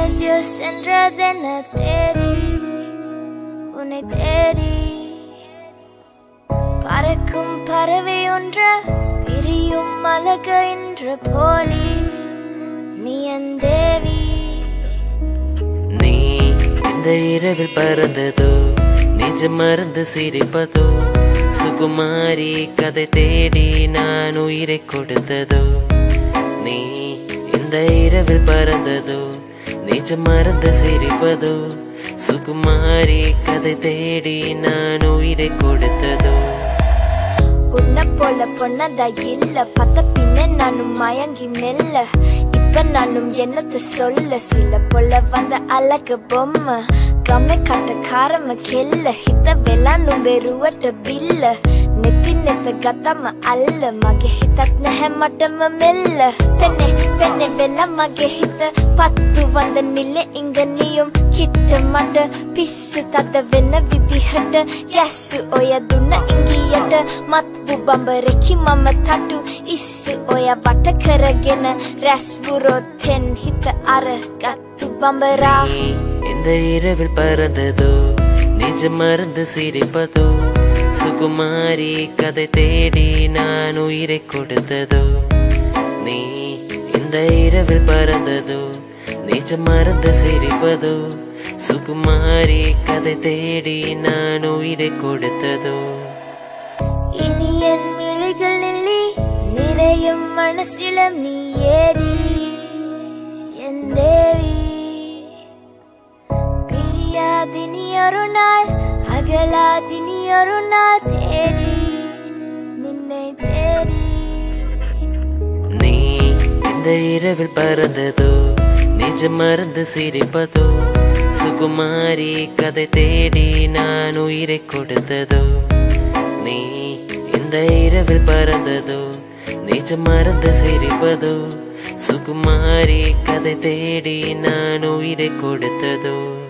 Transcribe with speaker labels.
Speaker 1: எங்கெங்கோ சென்றதென தேடி உன்னை தேடி பறக்கும் பறவை ஒன்ற பிரியும் அழக என்ற போலி நீ என் தேவி
Speaker 2: நீ இந்த இரவில் பறந்ததோ நிஜம் மறந்து சிரிப்பதோ சுகுமாரி கதை தேடி நான் உயிரை கொடுத்ததோ நீ இந்த இரவில் பறந்ததோ நிஜம் மறந்து சிரிப்பதோ சுகுமாரி கதை தேடி நான் உயிரை கொடுத்ததோ
Speaker 1: உன்னை போல பொண்ணதா இல்ல பத்த பின்ன நானும் மயங்கி மெல்ல இப்ப நானும் என்னத்த சொல்ல சில போல வந்த அழகு பொம்மை கம்மை கட்ட காரம கெல்ல ಹಿತ ವೆಲಾನು ಬೆರುವಟ ಬಿಲ್ಲ ನೆತ್ತಿ ನೆತ್ತ ಗತಮ ಅಲ್ಲ ಮಗೆ ಹಿತತ್ ನೆಹ ಮಟಮ ಮೆಲ್ಲ ಪೆನ್ನೆ ಪೆನ್ನೆ வெல்ல ಮಗೆ ಹಿತ பத்து வந்த நில்ல இங்க நீயும் கிட்ட மாட்ட பிசு தத்த வென்ன விதி ஹட்ட கேஸ் ஒய துண்ண இங்கியட்ட மத்து பம்பரெக்கி மம்ம தட்டு இசு ஒய வட்ட கரಗೆನ ರಸ್ಬುರೋ ತೆನ್ ಹಿತ ಅರ ಗತ್ತು பம்பரா
Speaker 2: நீ இந்த இரவில் பறந்ததோ நிஜம் மறந்து சிரிப்பதோ சுகுமாரி கதை தேடி நான் உயிரை கொடுத்ததோ நீ இந்த இரவில் பறந்ததோ நிஜம் மறந்து சிரிப்பதோ சுகுமாரி கதை தேடி நான் உயிரை கொடுத்ததோ
Speaker 1: இனி என் மிழிகள் நில்லி நிறையும் மனசிலம் நீ ஏடி என் தேவி பிரியாதினி ஒரு நாள் அகலாதினி ஒரு நாள் தேடி நின்னை தேடி
Speaker 2: நீ இந்த இரவில் பறந்ததோ நிஜம் மறந்து சிரிப்பதோ சுகுமாரி கதை தேடி நான் உயிரை கொடுத்ததோ நீ இந்த இரவில் பறந்ததோ நிஜம் மறந்து சிரிப்பதோ சுகுமாரி கதை தேடி நான் உயிரை கொடுத்ததோ